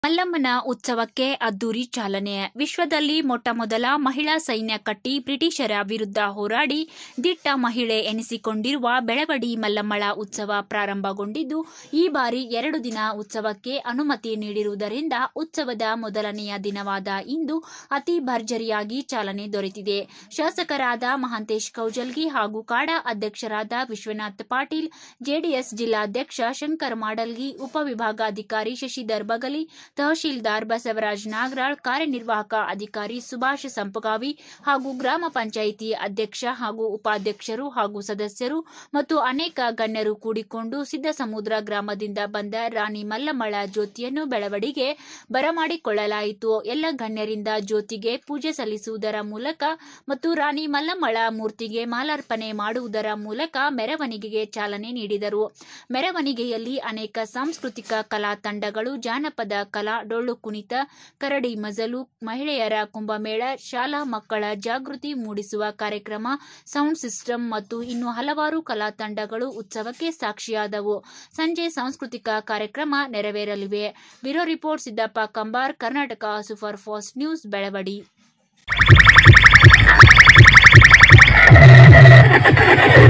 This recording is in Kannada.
ಮಲ್ಲಮ್ಮನ ಉತ್ಸವಕ್ಕೆ ಅದ್ದೂರಿ ಚಾಲನೆ ವಿಶ್ವದಲ್ಲಿ ಮೊಟ್ಟಮೊದಲ ಮಹಿಳಾ ಸೈನ್ಯ ಕಟ್ಟಿ ಬ್ರಿಟಿಷರ ವಿರುದ್ಧ ಹೋರಾಡಿ ದಿಟ್ಟ ಮಹಿಳೆ ಎನಿಸಿಕೊಂಡಿರುವ ಬೆಳವಡಿ ಮಲ್ಲಮ್ಮಳ ಉತ್ಸವ ಪ್ರಾರಂಭಗೊಂಡಿದ್ದು ಈ ಬಾರಿ ಎರಡು ದಿನ ಉತ್ಸವಕ್ಕೆ ಅನುಮತಿ ನೀಡಿರುವುದರಿಂದ ಉತ್ಸವದ ಮೊದಲನೆಯ ದಿನವಾದ ಇಂದು ಅತಿ ಭರ್ಜರಿಯಾಗಿ ಚಾಲನೆ ದೊರೆತಿದೆ ಶಾಸಕರಾದ ಮಹಾಂತೇಶ್ ಕೌಜಲ್ಗಿ ಹಾಗೂ ಕಾಡಾ ಅಧ್ಯಕ್ಷರಾದ ವಿಶ್ವನಾಥ್ ಪಾಟೀಲ್ ಜೆಡಿಎಸ್ ಜಿಲ್ಲಾಧ್ಯಕ್ಷ ಶಂಕರ್ ಮಾಡಲ್ಗಿ ಉಪವಿಭಾಗಾಧಿಕಾರಿ ಶಶಿಧರ್ ಬಗಲಿ ತಹಶೀಲ್ದಾರ್ ಬಸವರಾಜ್ ನಾಗರಾಳ್ ಕಾರ್ಯನಿರ್ವಾಹಕ ಅಧಿಕಾರಿ ಸುಭಾಷ್ ಸಂಪಗಾವಿ ಹಾಗೂ ಗ್ರಾಮ ಪಂಚಾಯಿತಿ ಅಧ್ಯಕ್ಷ ಹಾಗೂ ಉಪಾಧ್ಯಕ್ಷರು ಹಾಗೂ ಸದಸ್ಯರು ಮತ್ತು ಅನೇಕ ಗಣ್ಯರು ಕೂಡಿಕೊಂಡು ಸಿದ್ದಸಮುದ್ರ ಗ್ರಾಮದಿಂದ ಬಂದ ರಾಣಿ ಮಲ್ಲಮ್ಮಳ ಜ್ಯೋತಿಯನ್ನು ಬೆಳವಡಿಗೆ ಬರಮಾಡಿಕೊಳ್ಳಲಾಯಿತು ಎಲ್ಲ ಗಣ್ಯರಿಂದ ಜ್ಯೋತಿಗೆ ಪೂಜೆ ಸಲ್ಲಿಸುವುದರ ಮೂಲಕ ಮತ್ತು ರಾಣಿ ಮಲ್ಲಮ್ಮಳ ಮೂರ್ತಿಗೆ ಮಾಲಾರ್ಪಣೆ ಮಾಡುವುದರ ಮೂಲಕ ಮೆರವಣಿಗೆಗೆ ಚಾಲನೆ ನೀಡಿದರು ಮೆರವಣಿಗೆಯಲ್ಲಿ ಅನೇಕ ಸಾಂಸ್ಕೃತಿಕ ಕಲಾ ತಂಡಗಳು ಜಾನಪದ ಕಲಾ ಡೊಳ್ಳು ಕುಣಿತ ಕರಡಿ ಮಜಲು ಮಹಿಳೆಯರ ಕುಂಭಮೇಳ ಶಾಲಾ ಮಕ್ಕಳ ಜಾಗೃತಿ ಮೂಡಿಸುವ ಕಾರ್ಯಕ್ರಮ ಸೌಂಡ್ ಸಿಸ್ಟಮ್ ಮತ್ತು ಇನ್ನು ಹಲವಾರು ಕಲಾ ತಂಡಗಳು ಉತ್ಸವಕ್ಕೆ ಸಾಕ್ಷಿಯಾದವು ಸಂಜೆ ಸಾಂಸ್ಕೃತಿಕ ಕಾರ್ಯಕ್ರಮ ನೆರವೇರಲಿವೆ bureau report Siddappa Kambar Karnataka super fast news Belawadi